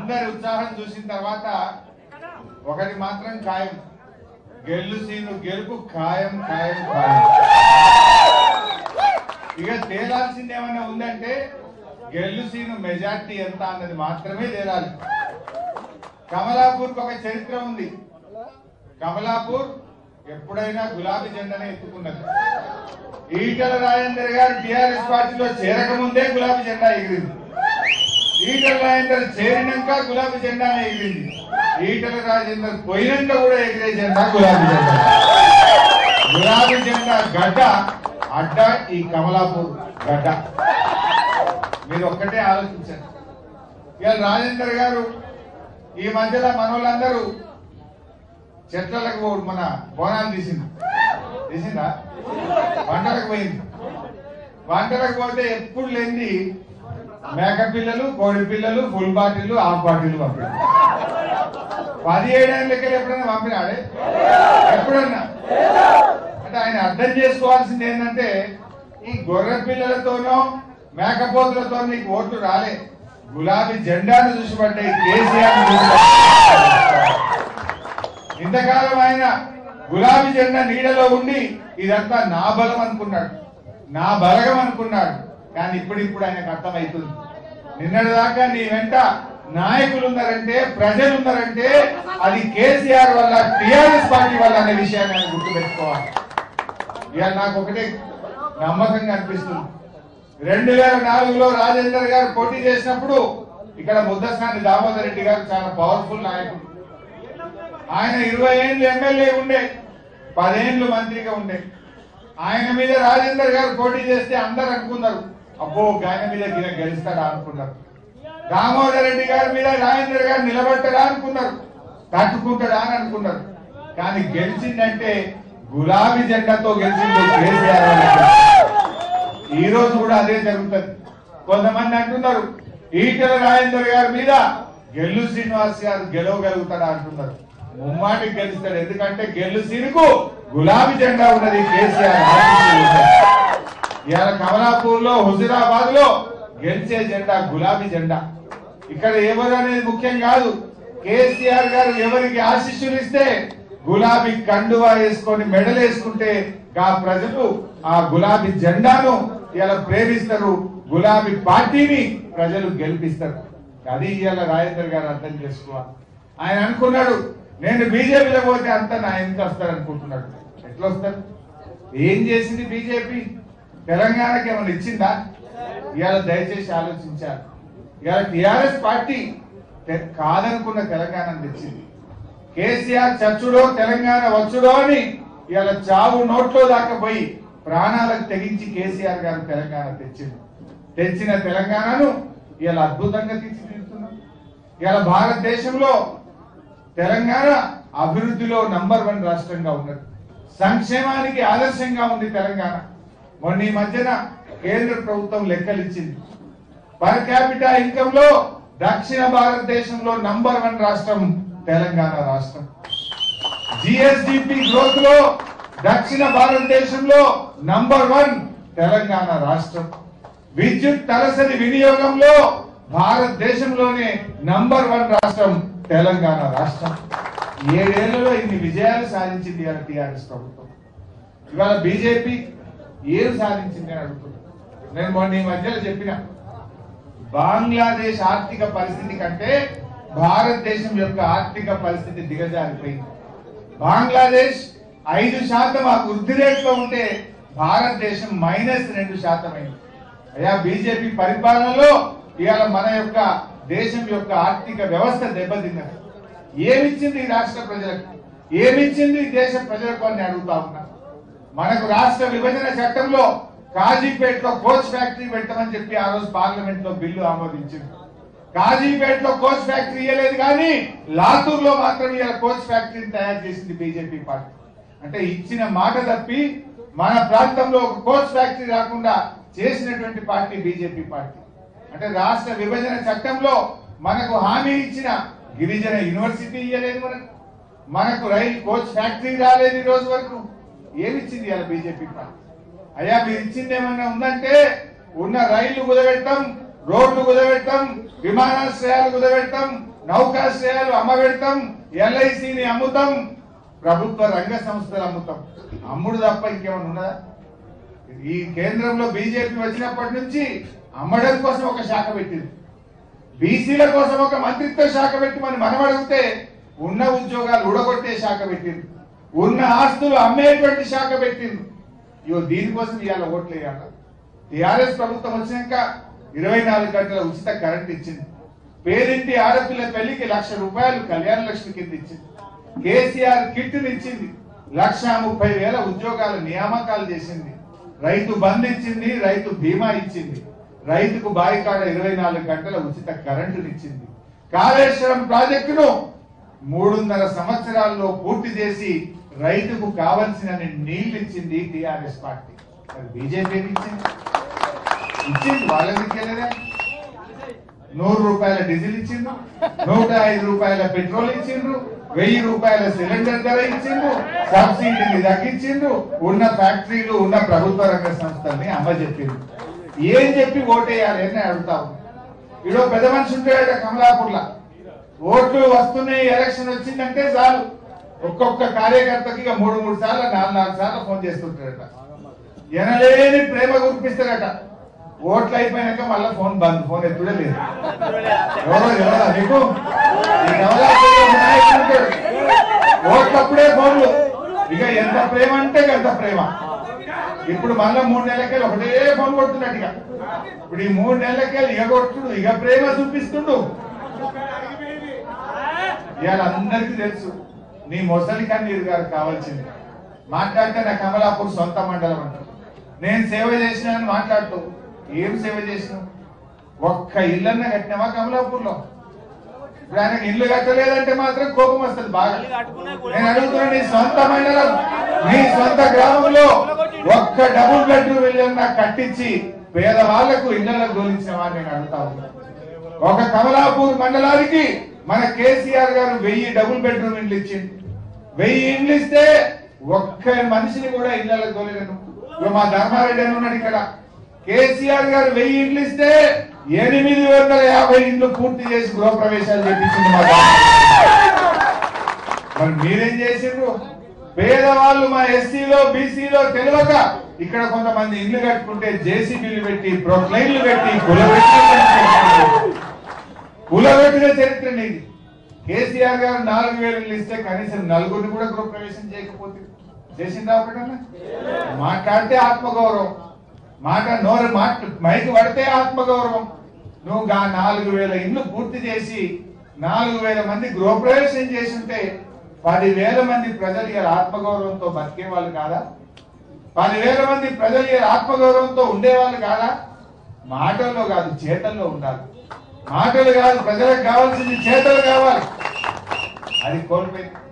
అందరి ఉత్సాహం చూసిన తర్వాత ఒకటి మాత్రం ఖాయం గెల్లు సీను గెలుపు ఖాయం ఖాయం ఖాయం ఇక తేలాల్సింది ఏమైనా ఉందంటే గెల్లు సీను మెజార్టీ ఎంత అన్నది మాత్రమే తేలాలి కమలాపూర్కి ఒక చరిత్ర ఉంది కమలాపూర్ ఎప్పుడైనా గులాబీ జెండానే ఎత్తుకున్నది ఈటల రాజేందర్ గారు టిఆర్ఎస్ పార్టీలో చేరకముందే గులాబీ జెండా ఎగిరింది ఈటల రాజేందర్ చేరినాక గులాబీ జెండానే ఎగిరింది ఈటల రాజేందర్ పోయినాక కూడా ఎగిరే జెండా గులాబీ జెండా గులాబీ జెండా గడ్డ అడ్డ ఈ కమలాపూర్ గడ్డ మీరు ఒక్కటే ఆలోచించండి ఇవాళ రాజేందర్ గారు ఈ మధ్యలో మనోళ్ళందరూ చెట్లకు పోడు మన బోనాలు తీసింది తీసిందా వంటలకు పోయింది వంటలకు పోతే ఎప్పుడు లేని మేక పిల్లలు కోడి పిల్లలు ఫుల్ బాటిల్ హాఫ్ బాటిల్ పంపాడు పదిహేడేళ్ళ లెక్కలు ఎప్పుడైనా పంపినాడే ఎప్పుడన్నా అంటే ఆయన అర్థం చేసుకోవాల్సింది ఏంటంటే ఈ గొర్రె పిల్లలతోనో మేకపోతులతో నీకు ఓట్లు రాలే గులాబీ జెండాను చూసి పడ్డాయి కేసీఆర్ చూసి పడ్డాయి. ఇంతకాలం ఆయన గులాబీ జెండా నీడలో ఉండి ఇదంతా నా బలం అనుకున్నాడు నా బలగం అనుకున్నాడు కానీ ఇప్పుడిప్పుడు ఆయనకు అర్థమవుతుంది నిన్నటి దాకా నీ వెంట నాయకులు ఉన్నారంటే ప్రజలు ఉన్నారంటే అది కేసీఆర్ వల్ల టిఆర్ఎస్ పార్టీ వల్ల అనే విషయాన్ని ఆయన గుర్తుపెట్టుకోవాలి ఇవాళ నాకు ఒకటే నమ్మకంగా అనిపిస్తుంది రెండు వేల నాలుగులో రాజేందర్ గారు పోటీ చేసినప్పుడు ఇక్కడ ముద్దస్వామి దామోదర్ రెడ్డి గారు చాలా పవర్ఫుల్ నాయకుడు ఆయన ఇరవై ఏళ్ళు ఎమ్మెల్యే ఉండే పదేళ్ళు మంత్రిగా ఉండే ఆయన మీద రాజేందర్ గారు పోటీ చేస్తే అందరు అనుకున్నారు అబ్బో ఆయన మీద ఈయన గెలుస్తాడా అనుకున్నారు దామోదర్ రెడ్డి గారి మీద రాజేందర్ గారు నిలబెట్టడా అనుకున్నారు తట్టుకుంటాడా అని అనుకున్నారు కానీ గెలిచిందంటే గులాబీ జెండాతో గెలిచింది కేసీఆర్ వల్ల గెలిచింది. ఈ రోజు కూడా అదే జరుగుతుంది కొంతమంది అంటున్నారు ఈటల రాజేందర్ గారి మీద గెల్లు శ్రీనివాస్ గారు గెలవగలుగుతాడా అంటున్నారు ముమ్మాటికి గెలుస్తాడు ఎందుకంటే గెల్లు సీనుకు గులాబీ జెండా ఉన్నది కేసీఆర్ ఆశీస్సులు ఉన్నాయి. ఇవాళ కమలాపూర్ లో హుజురాబాద్ లో గెలిచే జెండా గులాబీ జెండా ఇక్కడ ఎవరు అనేది ముఖ్యం కాదు కేసీఆర్ గారు ఎవరికి ఆశీస్సులు ఇస్తే గులాబీ కండువా వేసుకొని మెడలు వేసుకుంటే ఆ ప్రజలు ఆ గులాబీ జెండాను ఇలా ప్రేమిస్తారు గులాబీ పార్టీని ప్రజలు గెలిపిస్తారు అది ఇవాళ రాజేందర్ గారు అర్థం చేసుకోవాలి ఆయన అనుకున్నాడు నేను బీజేపీలో పోతే అంతా నా ఎంత వస్తారు అనుకుంటున్నాడు ఎట్లా వస్తారు ఏం చేసింది బీజేపీ తెలంగాణకి ఏమైనా ఇచ్చిందా ఇవాళ దయచేసి ఆలోచించాలి ఇవాళ టిఆర్ఎస్ పార్టీ తె- కాదనుకున్న తెలంగాణ తెచ్చింది కేసీఆర్ చచ్చుడో తెలంగాణ వచ్చుడో అని ఇవాళ చావు నోట్లో దాకా పోయి ప్రాణాలకు తెగించి కేసీఆర్ గారు తెలంగాణ తెచ్చింది తెచ్చిన తెలంగాణను ఇవాళ అద్భుతంగా తీర్చిదిద్దుతున్నాం ఇవాళ భారతదేశంలో తెలంగాణ అభివృద్ధిలో నంబర్ వన్ రాష్ట్రంగా ఉన్నది సంక్షేమానికి ఆదర్శంగా ఉంది తెలంగాణ మొన్న ఈ మధ్యన కేంద్ర ప్రభుత్వం లెక్కలు ఇచ్చింది పర్ క్యాపిటల్ ఇన్కమ్ లో దక్షిణ భారతదేశంలో నంబర్ వన్ రాష్ట్రం తెలంగాణ రాష్ట్రం జిఎస్డిపి గ్రోత్ లో దక్షిణ భారతదేశంలో నంబర్ వన్ తెలంగాణ రాష్ట్రం విద్యుత్ తలసరి వినియోగంలో భారతదేశంలోనే నంబర్ వన్ రాష్ట్రం తెలంగాణ రాష్ట్రం ఏడేళ్లలో ఇన్ని విజయాలు సాధించింది ఇవాళ టిఆర్ఎస్ ప్రభుత్వం ఇవాళ బీజేపీ ఏం సాధించింది అని అడుగుతున్నా నేను మొన్న ఈ మధ్యలో చెప్పిన బంగ్లాదేశ్ ఆర్థిక పరిస్థితి కంటే భారతదేశం యొక్క ఆర్థిక పరిస్థితి దిగజారిపోయింది బంగ్లాదేశ్ ఐదు శాతం ఆ వృద్ధి రేట్లో ఉంటే భారతదేశం మైనస్ రెండు శాతం అయింది అయ్యా బీజేపీ పరిపాలనలో ఇవాళ మన యొక్క దేశం యొక్క ఆర్థిక వ్యవస్థ దెబ్బతిన్నది ఏమిచ్చింది ఈ రాష్ట్ర ప్రజలకు ఏమిచ్చింది ఈ దేశ ప్రజలకు అని అడుగుతా ఉన్నా మనకు రాష్ట్ర విభజన చట్టంలో కాజీపేటలో కోచ్ ఫ్యాక్టరీ పెట్టమని చెప్పి ఆ రోజు పార్లమెంట్ లో బిల్లు ఆమోదించింది కాజీపేటలో కోచ్ ఫ్యాక్టరీ ఇవ్వలేదు కానీ లాతూర్ లో మాత్రం ఇలా కోచ్ ఫ్యాక్టరీని తయారు చేసింది బీజేపీ పార్టీ అంటే ఇచ్చిన మాట తప్పి మన ప్రాంతంలో ఒక కోచ్ ఫ్యాక్టరీ రాకుండా చేసినటువంటి పార్టీ బీజేపీ పార్టీ అంటే రాష్ట్ర విభజన చట్టంలో మనకు హామీ ఇచ్చిన గిరిజన యూనివర్సిటీ ఇవ్వలేదు మనకు మనకు రైలు కోచ్ ఫ్యాక్టరీ రాలేదు ఈ రోజు వరకు ఏమిచ్చింది ఇలా బీజేపీ పార్టీ అయ్యా మీరు ఇచ్చింది ఏమన్నా ఉందంటే ఉన్న రైళ్లు కుదబెట్టం రోడ్లు కుదబెట్టం విమానాశ్రయాలు కుదబెట్టం నౌకాశ్రయాలు అమ్మబెడతాం ఎల్ఐసిని అమ్ముతాం ప్రభుత్వ రంగ సంస్థలు అమ్ముతాం అమ్ముడు తప్ప ఇంకేమైనా ఉన్నదా ఈ కేంద్రంలో బీజేపీ వచ్చినప్పటి నుంచి అమ్మడం కోసం ఒక శాఖ పెట్టింది బీసీల కోసం ఒక మంత్రిత్వ శాఖ పెట్టి మనం మనం అడిగితే ఉన్న ఉద్యోగాలు ఊడగొట్టే శాఖ పెట్టింది ఉన్న ఆస్తులు అమ్మేటువంటి శాఖ పెట్టింది ఇగో దీనికోసం ఇవాళ ఓట్లు వేయాలి టిఆర్ఎస్ ప్రభుత్వం వచ్చినాక ఇరవై నాలుగు గంటల ఉచిత కరెంట్ ఇచ్చింది పేరింటి ఆడపిల్ల పెళ్లికి లక్ష రూపాయలు కళ్యాణ లక్ష్మి కింద ఇచ్చింది కేసీఆర్ కిట్ ఇచ్చింది లక్ష ముప్పై వేల ఉద్యోగాల నియామకాలు చేసింది రైతు బంద్ ఇచ్చింది రైతు బీమా ఇచ్చింది రైతుకు బాయికాడ ఇరవై నాలుగు గంటల ఉచిత కరెంటునిచ్చింది కాళేశ్వరం ప్రాజెక్టును మూడున్నర సంవత్సరాల్లో పూర్తి చేసి రైతుకు కావలసిన నీళ్లు ఇచ్చింది టిఆర్ఎస్ పార్టీ మరి బీజేపీకి ఇచ్చింది ఇచ్చింది వాళ్ళకి ఇచ్చేదే నూరు రూపాయల డీజిల్ ఇచ్చిండ్రు నూట ఐదు రూపాయల పెట్రోల్ ఇచ్చిండ్రు వెయ్యి రూపాయల సిలిండర్ ధర ఇచ్చిండ్రు సబ్సిడీని తగ్గించిండ్రు ఉన్న ఫ్యాక్టరీలు ఉన్న ప్రభుత్వ రంగ సంస్థల్ని అమ్మజెప్పిండ్రు ఏం చెప్పి ఓటేయాలి అని అడుగుతావు ఇడో పెద్ద మనిషి ఉంటాడట కమలాపూర్లా ఓట్లు వస్తున్నాయి ఎలక్షన్ వచ్చిందంటే చాలు ఒక్కొక్క కార్యకర్తకి ఇక మూడు మూడు సార్లు నాలుగు నాలుగు సార్లు ఫోన్ చేస్తుంటాడట ఎనలేని ప్రేమ కురిపిస్తారట ఓట్లు అయిపోయినాక మళ్ళీ ఫోన్ బంద్ ఫోన్ ఎత్తుడే లేదు ఎవరో ఎవరా నీకు ఈ నవరాత్రుల్లో ఒక నాయకుడు ఉంటాడు. ఓట్లప్పుడే ఫోన్లు ఇక ఎంత ప్రేమ అంటే ఎంత ప్రేమ ఇప్పుడు మళ్ళా మూడు నెలలకెళ్ళి ఒకటే ఫోన్ కొడుతున్నట్టు ఇక ఇప్పుడు ఈ మూడు నెలలకెళ్ళి ఇక కొట్టుడు ఇక ప్రేమ చూపిస్తుండు ఇవాళ అందరికీ తెలుసు నీ మొసలి కన్నీరు గారు కావాల్సింది మాట్లాడితే నా కమలాపూర్ సొంత మండలం అంటారు నేను సేవ చేసినానని మాట్లాడుతూ ఏం సేవ చేసినావు ఒక్క ఇల్లన్న కట్టినావా కమలాపూర్ లో ఇప్పుడు ఆయనకి ఇల్లు కట్టలేదంటే మాత్రం కోపం వస్తుంది బాగా నేను అడుగుతున్నా నీ సొంత మండలం నీ సొంత గ్రామంలో ఒక్క డబుల్ బెడ్రూమ్ ఇల్లన్నా కట్టించి పేదవాళ్లకు ఇళ్లకు గోలించినవా నేను అడుగుతా ఉన్నా ఒక కమలాపూర్ మండలానికి మన కేసీఆర్ గారు వెయ్యి డబుల్ బెడ్రూమ్ ఇండ్లు ఇచ్చింది వెయ్యి ఇండ్లు ఇస్తే ఒక్క మనిషిని కూడా ఇళ్లకు తోలేను ఇగో మా ధర్మారెడ్డి అని ఉన్నాడు ఇక్కడ కేసీఆర్ గారు వెయ్యి ఇండ్లు ఇస్తే ఎనిమిది వందల యాభై ఇండ్లు పూర్తి చేసి గృహప్రవేశాలు చేపించింది మా ధర్మారెడ్డి. మరి మీరేం చేసిండ్రు పేదవాళ్ళు మా ఎస్సీలో బీసీలో తెలియక ఇక్కడ కొంతమంది ఇల్లు కట్టుకుంటే జేసీబీలు పెట్టి ప్రొక్లైన్లు పెట్టి కులబెట్టిన కులబెట్టిన చరిత్ర నీది కేసీఆర్ గారు నాలుగు వేలు ఇల్లు ఇస్తే కనీసం నలుగురిని కూడా గృహప్రవేశం చేయకపోతే చేసిందా ఒకటన్నా మాట్లాడితే ఆత్మగౌరవం మాట నోరు మాట మైకి పడితే ఆత్మగౌరవం నువ్వు గా నాలుగు వేల ఇల్లు పూర్తి చేసి నాలుగు వేల మంది గృహప్రవేశం చేసి ఉంటే పదివేల మంది ప్రజలు ఇలా ఆత్మగౌరవంతో బతికే వాళ్ళు కాదా పదివేల మంది ప్రజలు ఇలా ఆత్మగౌరవంతో ఉండేవాళ్ళు కాదా మాటల్లో కాదు చేతల్లో ఉండాలి మాటలు కాదు ప్రజలకు కావాల్సింది చేతలు కావాలి అది కోల్పోయింది